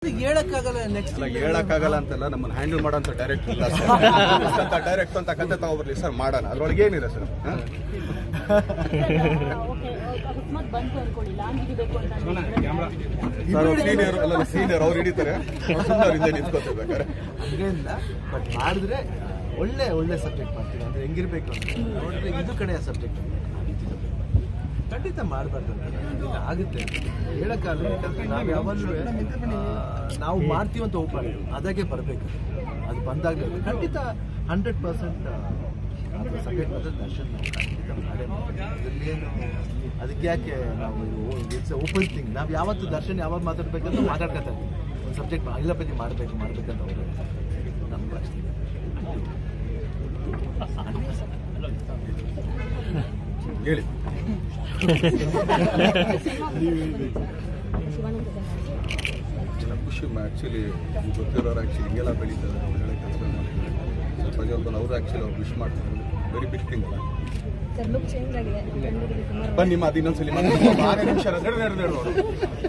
ಹೇಳಕ್ಕಾಗಲ್ಲ ನೆಕ್ಸ್ಟ್ ಅಲ್ಲ ಹೇಳಕ್ಕಾಗಲ್ಲ ಅಂತಲ್ಲ ನಮ್ಮನ್ನ ಹ್ಯಾಂಡಲ್ ಮಾಡೋಂಥ ಡೈರೆಕ್ಟ್ ಇಲ್ಲ ಸರ್ ಅಂತ ಡೈರೆಕ್ಟ್ ಅಂತ ಕತೆ ತಗೊಬರ್ಲಿ ಸರ್ ಮಾಡೋಣ ಅದ್ರೊಳಗೆ ಏನಿದೆ ಸರ್ ಹ? ಅಕಸ್ಮಾತ್ ಬಂತು ಅನ್ಕೊಳ್ಳಿ ಲಾಂಗ್ ಹಿಡಿಬೇಕು ಅಂತ ಅಂದಿದ್ರೆ ಸರ್ ಸೀನಿಯರ್ ಅಲ್ಲ ಸೀನಿಯರ್ ಅವ್ರು ಹಿಡಿತಾರೆ ಸುಮ್ಮನೆ ಹಿಂದೆ ನಿಂತ್ಕೋತಿರ್ಬೇಕಾರೆ ಹಂಗೇನಿಲ್ಲ ಬಟ್ ಮಾಡಿದ್ರೆ ಒಳ್ಳೆ ಒಳ್ಳೆ ಸಬ್ಜೆಕ್ಟ್ ಮಾಡ್ತೀವಿ ಅಂದ್ರೆ ಹೆಂಗಿರ್ಬೇಕು ಅಂತ ನೋಡಿದ್ರೆ ಇದು ಕಡೆಯ ಸಬ್ಜೆಕ್ಟ್ ಖಂಡಿತ ಮಾಡಬಾರ್ದು ಅಂತ ಆಗುತ್ತೆ ಹೇಳಕ್ಕಾಗಲ್ಲ ಯಾಕಂದ್ರೆ ನಾವು ಯಾವಾಗಲೂ ನಾವು ಮಾಡ್ತೀವಿ ಅಂತ ಹೋಗ್ಬಾರ್ದು ಅದಾಗೆ ಬರಬೇಕು ಅದು ಬಂದಾಗಲೇ ಖಂಡಿತ ಹಂಡ್ರೆಡ್ ಪರ್ಸೆಂಟ್ ಅದು ಸಬ್ಜೆಕ್ಟ್ ಬಂದ್ರೆ ದರ್ಶನ್ ನಾವು ಖಂಡಿತ ಮಾಡೇ ಮಾಡ್ತೀವಿ. ಅದ್ರಲ್ಲೇನು ಅದಕ್ಕೆ ಯಾಕೆ ನಾವು ಇಟ್ಸ್ ಓಪನ್ ಥಿಂಗ್ ನಾವು ಯಾವತ್ತು ದರ್ಶನ್ ಯಾವಾಗ ಮಾತಾಡ್ಬೇಕಂತ ಮಾತಾಡ್ಕೊತಾ ಇದ್ದೀವಿ ಒಂದು ಸಬ್ಜೆಕ್ಟ್ ಅಲ್ಲಪತಿ ಮಾಡಬೇಕು ಮಾಡಬೇಕಂತ ಅವರು ನಮ್ಗೆ ಅಷ್ಟೇ ಹೇಳಿ ಇಲ್ಲ, ಖುಷಿ ಆ್ಯಕ್ಚುಲಿ ಗೊತ್ತಿರೋರು ಆ್ಯಕ್ಚುಲಿ ಹಿಂಗೆಲ್ಲ ಬೆಳೀತಾರೆ ಅವ್ರು ಹೇಳೋ ಕೆಲಸ ಮಾಡಿದ್ದಾರೆ ಸ್ವಲ್ಪ ಜನ ಅವರು ಆ್ಯಕ್ಚುಲಿ ಅವ್ರು ವಿಶ್ ಮಾಡ್ತಾರೆ ವೆರಿ ಬಿಗ್ ಥಿಂಗ್ ಅಲ್ಲ ಸರ್ ಲುಕ್ ಚೇಂಜ್ ಆಗಿದೆ ಕಣ್ಣಿಗೆ ಸುಮಾರು ಬನ್ನಿ ಮಾತು ಇನ್ನೊಂದ್ಸಲಿ ಆರೇ ನಿಮಿಷ ನಡೆ ನಡೆ ನಡೆ ನೋಡು